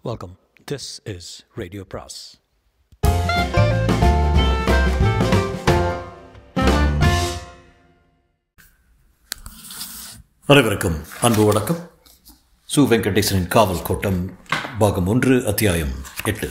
Welcome. This is Radio Pras. அனைவருக்கும் அன்பு வணக்கம் சு வெங்கடேசனின் காவல் கோட்டம் பாகம் ஒன்று அத்தியாயம் எட்டு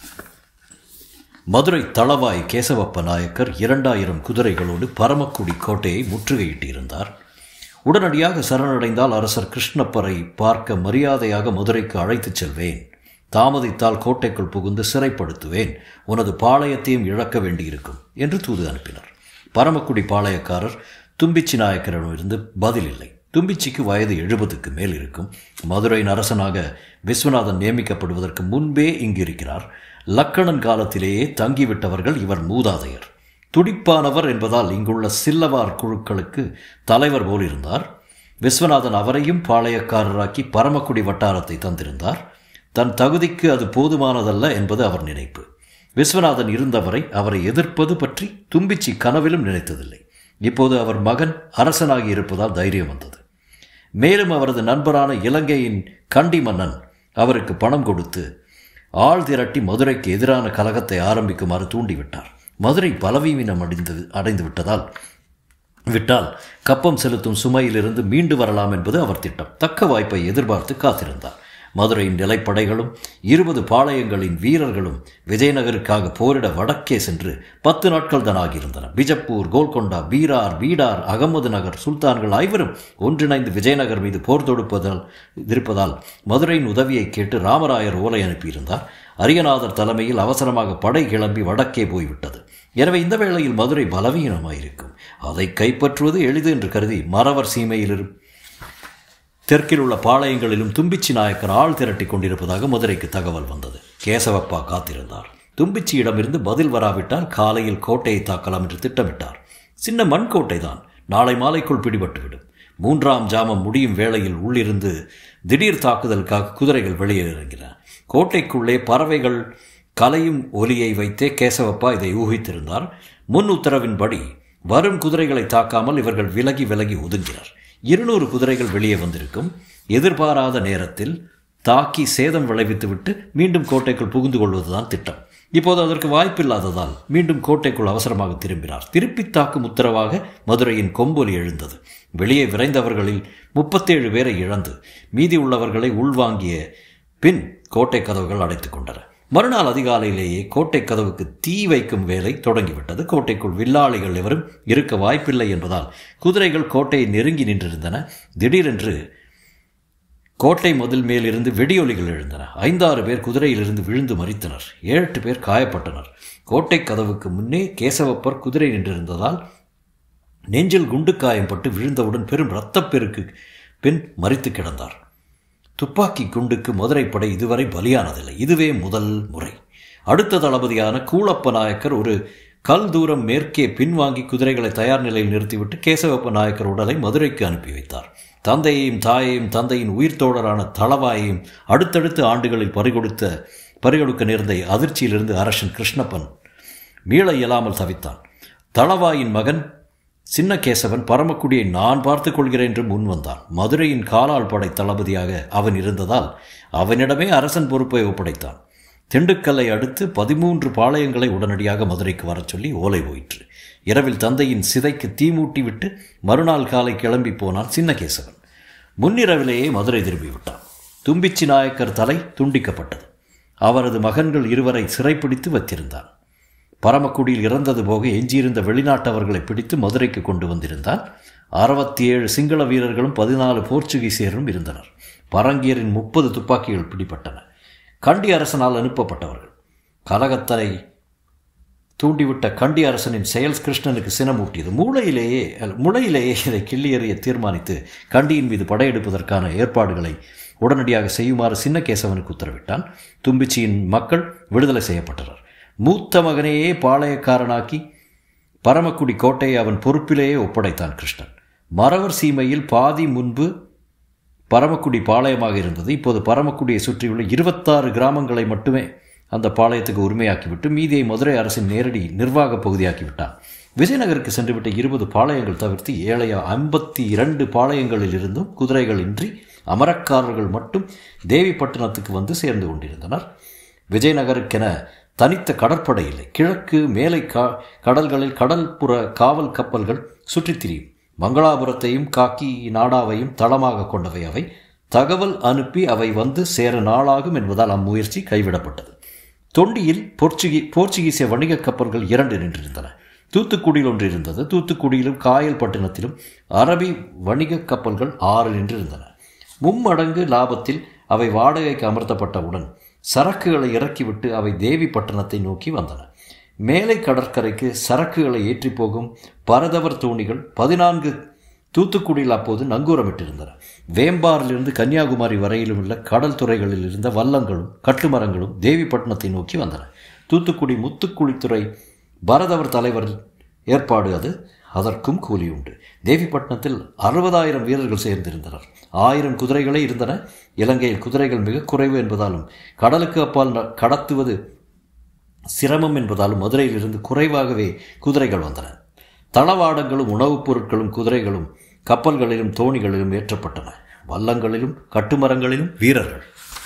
மதுரை தளவாய் கேசவப்ப நாயக்கர் இரண்டாயிரம் குதிரைகளோடு பரமக்குடி கோட்டையை முற்றுகையிட்டிருந்தார் உடனடியாக சரணடைந்தால் அரசர் கிருஷ்ணப்பரை பார்க்க மரியாதையாக மதுரைக்கு அழைத்துச் செல்வேன் தாமதித்தால் கோட்டைக்குள் புகுந்து சிறைப்படுத்துவேன் உனது பாளையத்தையும் இழக்க வேண்டியிருக்கும் என்று தூது அனுப்பினார் பரமக்குடி பாளையக்காரர் தும்பிச்சி நாயக்கரிடமிருந்து பதில் இல்லை தும்பிச்சிக்கு வயது எழுபதுக்கு மேல் இருக்கும் மதுரையின் அரசனாக விஸ்வநாதன் நியமிக்கப்படுவதற்கு முன்பே இங்கு இருக்கிறார் லக்கணன் காலத்திலேயே தங்கிவிட்டவர்கள் இவர் மூதாதையர் துடிப்பானவர் என்பதால் இங்குள்ள சில்லவார் குழுக்களுக்கு தலைவர் போல் இருந்தார் விஸ்வநாதன் அவரையும் பாளையக்காரராக்கி பரமக்குடி வட்டாரத்தை தந்திருந்தார் தன் தகுதிக்கு அது போதுமானதல்ல என்பது அவர் நினைப்பு விஸ்வநாதன் இருந்தவரை அவரை எதிர்ப்பது பற்றி தும்பிச்சி கனவிலும் நினைத்ததில்லை இப்போது அவர் மகன் அரசனாகி இருப்பதால் தைரியம் வந்தது மேலும் அவரது நண்பரான இலங்கையின் கண்டி மன்னன் அவருக்கு பணம் கொடுத்து ஆள் திரட்டி மதுரைக்கு எதிரான கலகத்தை ஆரம்பிக்குமாறு தூண்டிவிட்டார் மதுரை பலவீனம் அடைந்து அடைந்து விட்டதால் விட்டால் கப்பம் செலுத்தும் சுமையிலிருந்து மீண்டு வரலாம் என்பது அவர் திட்டம் தக்க வாய்ப்பை எதிர்பார்த்து காத்திருந்தார் மதுரையின் நிலைப்படைகளும் இருபது பாளையங்களின் வீரர்களும் விஜயநகருக்காக போரிட வடக்கே சென்று பத்து நாட்கள் தான் ஆகியிருந்தன பிஜப்பூர் கோல்கொண்டா பீரார் பீடார் அகமது நகர் சுல்தான்கள் ஐவரும் ஒன்றிணைந்து விஜயநகர் மீது போர் தொடுப்பதால் இருப்பதால் மதுரையின் உதவியை கேட்டு ராமராயர் ஓலை அனுப்பியிருந்தார் அரியநாதர் தலைமையில் அவசரமாக படை கிளம்பி வடக்கே போய்விட்டது எனவே இந்த வேளையில் மதுரை பலவீனமாயிருக்கும் அதை கைப்பற்றுவது எளிது என்று கருதி மறவர் சீமையில் தெற்கில் உள்ள பாளையங்களிலும் தும்பிச்சி நாயக்கர் ஆள் திரட்டி கொண்டிருப்பதாக மதுரைக்கு தகவல் வந்தது கேசவப்பா காத்திருந்தார் தும்பிச்சியிடமிருந்து பதில் வராவிட்டால் காலையில் கோட்டையை தாக்கலாம் என்று திட்டமிட்டார் சின்ன மண் கோட்டை தான் நாளை மாலைக்குள் பிடிபட்டுவிடும் மூன்றாம் ஜாமம் முடியும் வேளையில் உள்ளிருந்து திடீர் தாக்குதலுக்காக குதிரைகள் வெளியே இறங்கின கோட்டைக்குள்ளே பறவைகள் கலையும் ஒலியை வைத்தே கேசவப்பா இதை ஊகித்திருந்தார் முன் உத்தரவின்படி வரும் குதிரைகளை தாக்காமல் இவர்கள் விலகி விலகி ஒதுங்கினர் இருநூறு குதிரைகள் வெளியே வந்திருக்கும் எதிர்பாராத நேரத்தில் தாக்கி சேதம் விளைவித்துவிட்டு மீண்டும் கோட்டைக்குள் புகுந்து கொள்வதுதான் திட்டம் இப்போது அதற்கு வாய்ப்பில்லாததால் மீண்டும் கோட்டைக்குள் அவசரமாக திரும்பினார் திருப்பி தாக்கும் உத்தரவாக மதுரையின் கொம்பொலி எழுந்தது வெளியே விரைந்தவர்களில் முப்பத்தேழு பேரை இழந்து மீதி உள்ளவர்களை உள்வாங்கிய பின் கோட்டை கதவுகள் அடைத்துக் கொண்டன மறுநாள் அதிகாலையிலேயே கோட்டை கதவுக்கு தீ வைக்கும் வேலை தொடங்கிவிட்டது கோட்டைக்குள் வில்லாளிகள் எவரும் இருக்க வாய்ப்பில்லை என்பதால் குதிரைகள் கோட்டையை நெருங்கி நின்றிருந்தன திடீரென்று கோட்டை மதில் மேலிருந்து வெடியொலிகள் எழுந்தன ஐந்தாறு பேர் குதிரையிலிருந்து விழுந்து மறித்தனர் ஏழு எட்டு பேர் காயப்பட்டனர் கோட்டை கதவுக்கு முன்னே கேசவப்பர் குதிரை நின்றிருந்ததால் நெஞ்சில் குண்டு காயம் பட்டு விழுந்தவுடன் பெரும் இரத்தப்பெருக்கு பின் மறித்து கிடந்தார் துப்பாக்கி குண்டுக்கு மதுரை படை இதுவரை பலியானதில்லை இதுவே முதல் முறை அடுத்த தளபதியான கூளப்ப நாயக்கர் ஒரு கல் தூரம் மேற்கே பின்வாங்கி குதிரைகளை தயார் நிலையில் நிறுத்திவிட்டு கேசவப்ப நாயக்கர் உடலை மதுரைக்கு அனுப்பி வைத்தார் தந்தையையும் தாயையும் தந்தையின் உயிர் தோழரான தளவாயையும் அடுத்தடுத்த ஆண்டுகளில் பறிகொடுத்த பறிகொடுக்க நேர்ந்த அதிர்ச்சியிலிருந்து அரசன் கிருஷ்ணப்பன் மீள இயலாமல் தவித்தான் தளவாயின் மகன் சின்ன கேசவன் பரமக்குடியை நான் பார்த்துக் கொள்கிறேன் என்று முன் வந்தான் மதுரையின் காலாள் படை தளபதியாக அவன் இருந்ததால் அவனிடமே அரசன் பொறுப்பை ஒப்படைத்தான் திண்டுக்கல்லை அடுத்து பதிமூன்று பாளையங்களை உடனடியாக மதுரைக்கு வரச் சொல்லி ஓலை போயிற்று இரவில் தந்தையின் சிதைக்கு தீமூட்டி விட்டு மறுநாள் காலை கிளம்பி போனான் சின்ன கேசவன் முன்னிரவிலேயே மதுரை திரும்பி விட்டான் தும்பிச்சி நாயக்கர் தலை துண்டிக்கப்பட்டது அவரது மகன்கள் இருவரை சிறைப்பிடித்து வைத்திருந்தான் பரமக்குடியில் இறந்தது போக எஞ்சியிருந்த வெளிநாட்டவர்களை பிடித்து மதுரைக்கு கொண்டு வந்திருந்தான் அறுபத்தி ஏழு சிங்கள வீரர்களும் பதினாலு போர்ச்சுகீசியரும் இருந்தனர் பரங்கியரின் முப்பது துப்பாக்கிகள் பிடிப்பட்டன கண்டி அரசனால் அனுப்பப்பட்டவர்கள் கலகத்தரை தூண்டிவிட்ட கண்டி அரசனின் செயல் கிருஷ்ணனுக்கு சினமூட்டியது மூளையிலேயே முளையிலேயே இதை கிள்ளி எறிய தீர்மானித்து கண்டியின் மீது படையெடுப்பதற்கான ஏற்பாடுகளை உடனடியாக செய்யுமாறு சின்ன கேசவனுக்கு உத்தரவிட்டான் தும்பிச்சியின் மக்கள் விடுதலை செய்யப்பட்டனர் மூத்த மகனையே பாளையக்காரனாக்கி பரமக்குடி கோட்டையை அவன் பொறுப்பிலேயே ஒப்படைத்தான் கிருஷ்ணன் மறவர் சீமையில் பாதி முன்பு பரமக்குடி பாளையமாக இருந்தது இப்போது பரமக்குடியை சுற்றியுள்ள இருபத்தாறு கிராமங்களை மட்டுமே அந்த பாளையத்துக்கு உரிமையாக்கிவிட்டு மீதியை மதுரை அரசின் நேரடி நிர்வாக பகுதியாக்கிவிட்டான் விஜயநகருக்கு சென்றுவிட்ட இருபது பாளையங்கள் தவிர்த்து ஏழைய ஐம்பத்தி இரண்டு பாளையங்களில் இருந்தும் குதிரைகள் இன்றி அமரக்காரர்கள் மட்டும் தேவிப்பட்டினத்துக்கு வந்து சேர்ந்து கொண்டிருந்தனர் விஜயநகருக்கென தனித்த கடற்படை இல்லை கிழக்கு மேலை கா கடல்களில் கடல்புற காவல் கப்பல்கள் சுற்றித் திரியும் மங்களாபுரத்தையும் காக்கி நாடாவையும் தளமாக கொண்டவை அவை தகவல் அனுப்பி அவை வந்து சேர நாளாகும் என்பதால் அம்முயற்சி கைவிடப்பட்டது தொண்டியில் போர்ச்சுகி போர்ச்சுகீசிய வணிக கப்பல்கள் இரண்டு நின்றிருந்தன தூத்துக்குடியில் ஒன்று இருந்தது தூத்துக்குடியிலும் காயல் பட்டினத்திலும் அரபி வணிக கப்பல்கள் ஆறு நின்றிருந்தன மும்மடங்கு லாபத்தில் அவை வாடகைக்கு அமர்த்தப்பட்டவுடன் சரக்குகளை இறக்கிவிட்டு அவை தேவி பட்டணத்தை நோக்கி வந்தன மேலை கடற்கரைக்கு சரக்குகளை ஏற்றி போகும் பரதவர் தோணிகள் பதினான்கு தூத்துக்குடியில் அப்போது நங்கூரமிட்டிருந்தன வேம்பாரிலிருந்து கன்னியாகுமரி வரையிலும் உள்ள கடல் துறைகளில் இருந்த வல்லங்களும் கட்டுமரங்களும் தேவிப்பட்டினத்தை நோக்கி வந்தன தூத்துக்குடி முத்துக்குழித்துறை பரதவர் தலைவர் ஏற்பாடு அது அதற்கும் கூலி உண்டு தேவிப்பட்டினத்தில் அறுபதாயிரம் வீரர்கள் சேர்ந்திருந்தனர் ஆயிரம் குதிரைகளே இருந்தன இலங்கையில் குதிரைகள் மிக குறைவு என்பதாலும் கடலுக்கு அப்பால் கடத்துவது சிரமம் என்பதாலும் மதுரையிலிருந்து குறைவாகவே குதிரைகள் வந்தன தளவாடங்களும் உணவுப் பொருட்களும் குதிரைகளும் கப்பல்களிலும் தோணிகளிலும் ஏற்றப்பட்டன வல்லங்களிலும் கட்டுமரங்களிலும் வீரர்கள்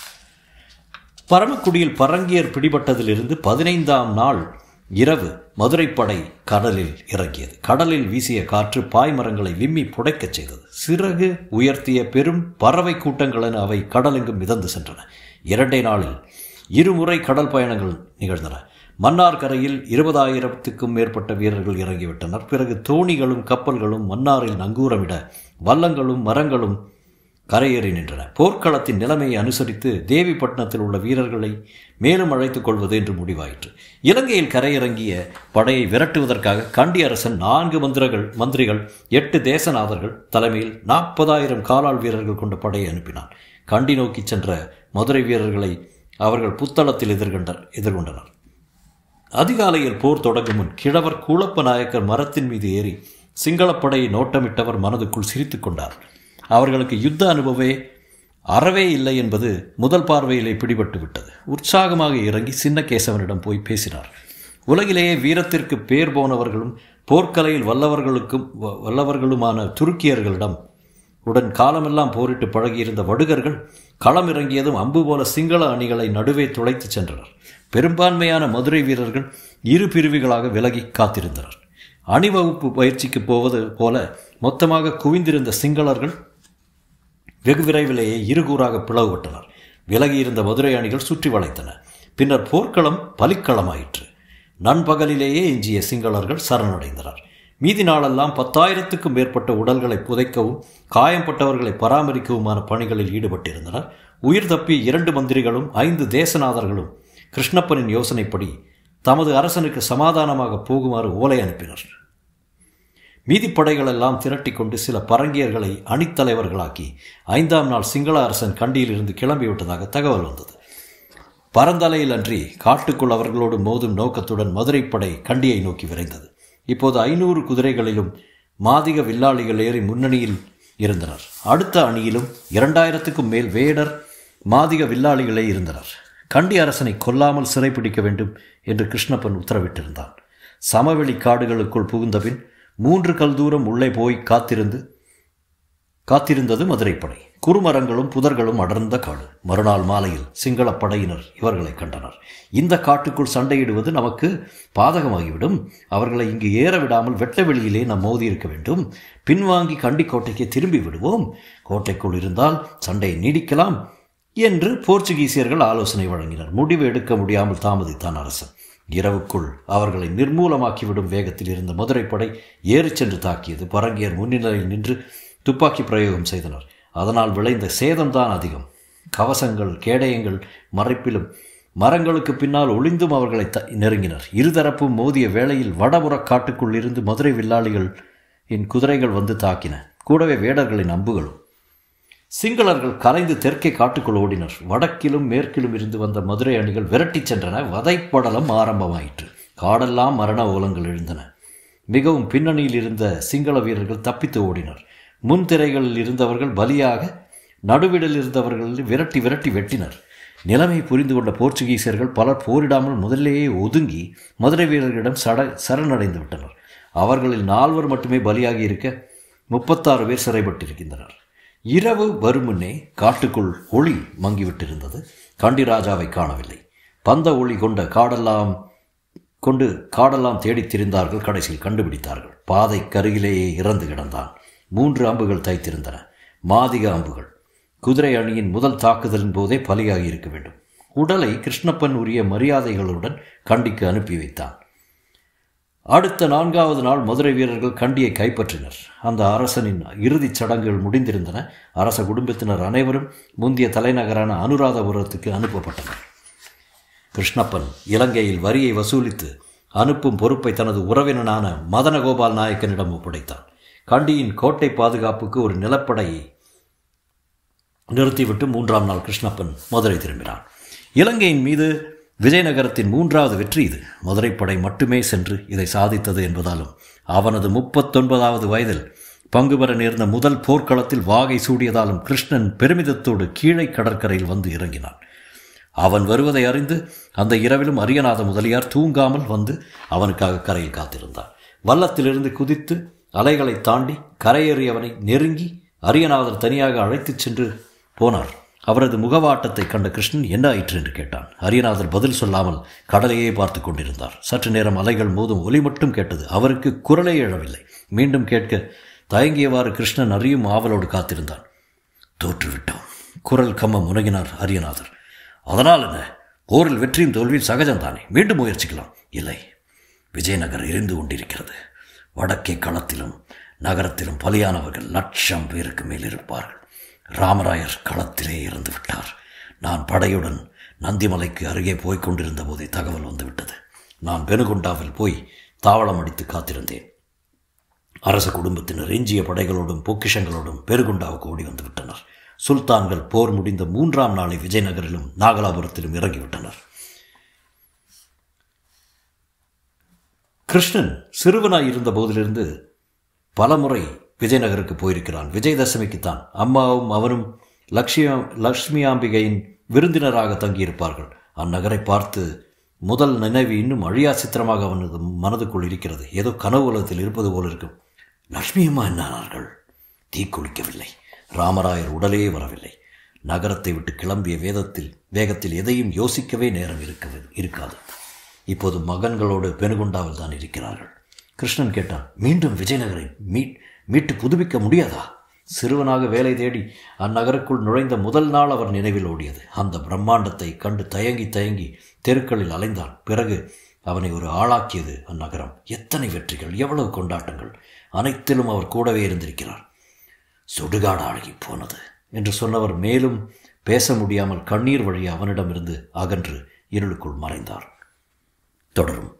பரமக்குடியில் பரங்கியர் பிடிபட்டதிலிருந்து பதினைந்தாம் நாள் இரவு மதுரைப்படை கடலில் இறங்கியது கடலில் வீசிய காற்று பாய்மரங்களை விம்மி புடைக்கச் செய்தது சிறகு உயர்த்திய பெரும் பறவை கூட்டங்களென அவை கடலெங்கும் மிதந்து சென்றன இரண்டே நாளில் இருமுறை கடல் பயணங்கள் நிகழ்ந்தன மன்னார் கரையில் இருபதாயிரத்துக்கும் மேற்பட்ட வீரர்கள் இறங்கிவிட்டனர் பிறகு தோணிகளும் கப்பல்களும் மன்னாரில் நங்கூரமிட வல்லங்களும் மரங்களும் கரையேறி நின்றன போர்க்களத்தின் நிலைமையை அனுசரித்து தேவிப்பட்டினத்தில் உள்ள வீரர்களை மேலும் அழைத்துக் கொள்வது என்று முடிவாயிற்று இலங்கையில் கரையிறங்கிய படையை விரட்டுவதற்காக கண்டி அரசன் நான்கு மந்திரங்கள் மந்திரிகள் எட்டு தேசநாதர்கள் தலைமையில் நாற்பதாயிரம் காலாள் வீரர்கள் கொண்ட படையை அனுப்பினான் கண்டி நோக்கி சென்ற மதுரை வீரர்களை அவர்கள் புத்தளத்தில் எதிர்கொண்டர் எதிர்கொண்டனர் அதிகாலையில் போர் தொடங்கும் முன் கிழவர் கூளப்ப நாயக்கர் மரத்தின் மீது ஏறி சிங்களப்படையை நோட்டமிட்டவர் மனதுக்குள் சிரித்து கொண்டார் அவர்களுக்கு யுத்த அனுபவே அறவே இல்லை என்பது முதல் பார்வையிலே பிடிபட்டு விட்டது உற்சாகமாக இறங்கி சின்னகேசவனிடம் போய் பேசினார் உலகிலேயே வீரத்திற்கு பேர் போனவர்களும் போர்க்கலையில் வல்லவர்களுக்கும் வல்லவர்களுமான துருக்கியர்களிடம் உடன் காலமெல்லாம் போரிட்டு பழகியிருந்த வடுகர்கள் களம் இறங்கியதும் அம்பு போல சிங்கள அணிகளை நடுவே துளைத்து சென்றனர் பெரும்பான்மையான மதுரை வீரர்கள் இரு பிரிவுகளாக விலகி காத்திருந்தனர் அணிவகுப்பு பயிற்சிக்கு போவது போல மொத்தமாக குவிந்திருந்த சிங்களர்கள் வெகு விரைவிலேயே இருகூறாக பிளவுபட்டனர் விலகியிருந்த மதுரை அணிகள் சுற்றி வளைத்தன பின்னர் போர்க்களம் பலிக்களமாயிற்று நண்பகலிலேயே எஞ்சிய சிங்களர்கள் சரணடைந்தனர் மீதி நாளெல்லாம் பத்தாயிரத்துக்கும் மேற்பட்ட உடல்களை புதைக்கவும் காயம்பட்டவர்களை பராமரிக்கவுமான பணிகளில் ஈடுபட்டிருந்தனர் உயிர் தப்பிய இரண்டு மந்திரிகளும் ஐந்து தேசநாதர்களும் கிருஷ்ணப்பனின் யோசனைப்படி தமது அரசனுக்கு சமாதானமாக போகுமாறு ஓலை அனுப்பினர் மீதிப்படைகளெல்லாம் திரட்டி கொண்டு சில பரங்கியர்களை அணித்தலைவர்களாக்கி ஐந்தாம் நாள் சிங்கள அரசன் கண்டியிலிருந்து கிளம்பிவிட்டதாக தகவல் வந்தது பரந்தலையில் அன்றி காட்டுக்குள் அவர்களோடு மோதும் நோக்கத்துடன் மதுரைப்படை கண்டியை நோக்கி விரைந்தது இப்போது ஐநூறு குதிரைகளிலும் மாதிக வில்லாளிகள் ஏறி முன்னணியில் இருந்தனர் அடுத்த அணியிலும் இரண்டாயிரத்துக்கும் மேல் வேடர் மாதிக வில்லாளிகளே இருந்தனர் கண்டி அரசனை கொல்லாமல் சிறைப்பிடிக்க வேண்டும் என்று கிருஷ்ணப்பன் உத்தரவிட்டிருந்தான் சமவெளி காடுகளுக்குள் புகுந்தபின் மூன்று கல் தூரம் உள்ளே போய் காத்திருந்து காத்திருந்தது மதுரைப்படை குறுமரங்களும் புதர்களும் அடர்ந்த காடு மறுநாள் மாலையில் சிங்கள படையினர் இவர்களை கண்டனர் இந்த காட்டுக்குள் சண்டையிடுவது நமக்கு பாதகமாகிவிடும் அவர்களை இங்கு ஏற விடாமல் வெட்ட வெளியிலே நாம் மோதி இருக்க வேண்டும் பின்வாங்கி கண்டி கோட்டைக்கு திரும்பி விடுவோம் கோட்டைக்குள் இருந்தால் சண்டையை நீடிக்கலாம் என்று போர்ச்சுகீசியர்கள் ஆலோசனை வழங்கினர் முடிவு எடுக்க முடியாமல் தாமதித்தான் அரசன் இரவுக்குள் அவர்களை நிர்மூலமாக்கிவிடும் வேகத்தில் இருந்த மதுரைப்படை ஏறிச் சென்று தாக்கியது பரங்கியர் முன்னிலையில் நின்று துப்பாக்கி பிரயோகம் செய்தனர் அதனால் விளைந்த சேதம்தான் அதிகம் கவசங்கள் கேடயங்கள் மறைப்பிலும் மரங்களுக்கு பின்னால் ஒளிந்தும் அவர்களை த நெருங்கினர் இருதரப்பும் மோதிய வேளையில் வடபுற காட்டுக்குள் இருந்து மதுரை வில்லாளிகள் என் குதிரைகள் வந்து தாக்கின கூடவே வேடர்களின் அம்புகளும் சிங்களர்கள் கலைந்து தெற்கே காட்டுக்குள் ஓடினர் வடக்கிலும் மேற்கிலும் இருந்து வந்த மதுரை அணிகள் விரட்டிச் சென்றன வதைப்படலம் ஆரம்பமாயிற்று காடெல்லாம் மரண ஓலங்கள் எழுந்தன மிகவும் பின்னணியில் இருந்த சிங்கள வீரர்கள் தப்பித்து ஓடினர் முன்திரைகளில் இருந்தவர்கள் பலியாக நடுவிடல் இருந்தவர்கள் விரட்டி விரட்டி வெட்டினர் நிலைமை புரிந்து கொண்ட போர்ச்சுகீசியர்கள் பலர் போரிடாமல் முதலிலேயே ஒதுங்கி மதுரை வீரர்களிடம் சட சரணடைந்து விட்டனர் அவர்களில் நால்வர் மட்டுமே பலியாகி இருக்க முப்பத்தாறு பேர் சிறைப்பட்டிருக்கின்றனர் இரவு வருமுன்னே காட்டுக்குள் ஒளி மங்கிவிட்டிருந்தது கண்டி ராஜாவை காணவில்லை பந்த ஒளி கொண்ட காடெல்லாம் கொண்டு காடெல்லாம் தேடித் திரிந்தார்கள் கடைசியில் கண்டுபிடித்தார்கள் பாதை கருகிலேயே இறந்து கிடந்தான் மூன்று அம்புகள் தைத்திருந்தன மாதிக அம்புகள் குதிரை அணியின் முதல் தாக்குதலின் போதே பலியாகி இருக்க வேண்டும் உடலை கிருஷ்ணப்பன் உரிய மரியாதைகளுடன் கண்டிக்கு அனுப்பி வைத்தான் அடுத்த நான்காவது நாள் மதுரை வீரர்கள் கண்டியை கைப்பற்றினர் அந்த அரசனின் இறுதிச் சடங்குகள் முடிந்திருந்தன அரச குடும்பத்தினர் அனைவரும் முந்திய தலைநகரான அனுராதபுரத்துக்கு அனுப்பப்பட்டனர் கிருஷ்ணப்பன் இலங்கையில் வரியை வசூலித்து அனுப்பும் பொறுப்பை தனது உறவினனான மதனகோபால் நாயக்கனிடம் ஒப்படைத்தான் கண்டியின் கோட்டை பாதுகாப்புக்கு ஒரு நிலப்படையை நிறுத்திவிட்டு மூன்றாம் நாள் கிருஷ்ணப்பன் மதுரை திரும்பினான் இலங்கையின் மீது விஜயநகரத்தின் மூன்றாவது வெற்றி இது மதுரைப்படை மட்டுமே சென்று இதை சாதித்தது என்பதாலும் அவனது முப்பத்தொன்பதாவது வயதில் பங்கு பெற நேர்ந்த முதல் போர்க்களத்தில் வாகை சூடியதாலும் கிருஷ்ணன் பெருமிதத்தோடு கீழே கடற்கரையில் வந்து இறங்கினான் அவன் வருவதை அறிந்து அந்த இரவிலும் அரியநாத முதலியார் தூங்காமல் வந்து அவனுக்காக கரையில் காத்திருந்தார் வல்லத்திலிருந்து குதித்து அலைகளை தாண்டி கரையேறியவனை நெருங்கி அரியநாதர் தனியாக அழைத்துச் சென்று போனார் அவரது முகவாட்டத்தை கண்ட கிருஷ்ணன் என்ன ஆயிற்று என்று கேட்டான் அரியநாதர் பதில் சொல்லாமல் கடலையே பார்த்து கொண்டிருந்தார் சற்று நேரம் அலைகள் மோதும் ஒலி மட்டும் கேட்டது அவருக்கு குரலே எழவில்லை மீண்டும் கேட்க தயங்கியவாறு கிருஷ்ணன் அறியும் ஆவலோடு காத்திருந்தான் தோற்றுவிட்டோம் குரல் கம்ம முனகினார் அரியநாதர் அதனால் என்ன போரில் வெற்றியும் தோல்வியும் சகஜம்தானே மீண்டும் முயற்சிக்கலாம் இல்லை விஜயநகர் எரிந்து கொண்டிருக்கிறது வடக்கே களத்திலும் நகரத்திலும் பலியானவர்கள் லட்சம் பேருக்கு மேல் இருப்பார்கள் ராமராயர் களத்திலே இறந்து விட்டார் நான் படையுடன் நந்திமலைக்கு அருகே போய்க் கொண்டிருந்த போதே தகவல் வந்துவிட்டது நான் பெனுகொண்டாவில் போய் தாவளம் அடித்து காத்திருந்தேன் அரச குடும்பத்தினர் எஞ்சிய படைகளோடும் பொக்கிஷங்களோடும் பெருகுண்டாவுக்கு ஓடி வந்து விட்டனர் சுல்தான்கள் போர் முடிந்த மூன்றாம் நாளை விஜயநகரிலும் நாகலாபுரத்திலும் இறங்கிவிட்டனர் கிருஷ்ணன் சிறுவனாய் இருந்த போதிலிருந்து பலமுறை விஜயநகருக்கு போயிருக்கிறான் விஜயதசமிக்குத்தான் அம்மாவும் அவனும் லக்ஷ்மியா லக்ஷ்மியாம்பிகையின் விருந்தினராக தங்கியிருப்பார்கள் அந்நகரை பார்த்து முதல் நினைவு இன்னும் அழியா சித்திரமாக அவனது மனதுக்குள் இருக்கிறது ஏதோ கனவு உலகத்தில் இருப்பது போல இருக்கும் லக்ஷ்மி அம்மா என்னானார்கள் தீக்குளிக்கவில்லை ராமராயர் உடலே வரவில்லை நகரத்தை விட்டு கிளம்பிய வேதத்தில் வேகத்தில் எதையும் யோசிக்கவே நேரம் இருக்க இருக்காது இப்போது மகன்களோடு பெனுகுண்டாவில் தான் இருக்கிறார்கள் கிருஷ்ணன் கேட்டான் மீண்டும் விஜயநகரை மீட் மீட்டு புதுப்பிக்க முடியாதா சிறுவனாக வேலை தேடி அந்நகருக்குள் நுழைந்த முதல் நாள் அவர் நினைவில் ஓடியது அந்த பிரம்மாண்டத்தை கண்டு தயங்கி தயங்கி தெருக்களில் அலைந்தான் பிறகு அவனை ஒரு ஆளாக்கியது அந்நகரம் எத்தனை வெற்றிகள் எவ்வளவு கொண்டாட்டங்கள் அனைத்திலும் அவர் கூடவே இருந்திருக்கிறார் சுடுகாடு அழகி போனது என்று சொன்னவர் மேலும் பேச முடியாமல் கண்ணீர் வழி அவனிடமிருந்து அகன்று இருளுக்குள் மறைந்தார் தொடரும்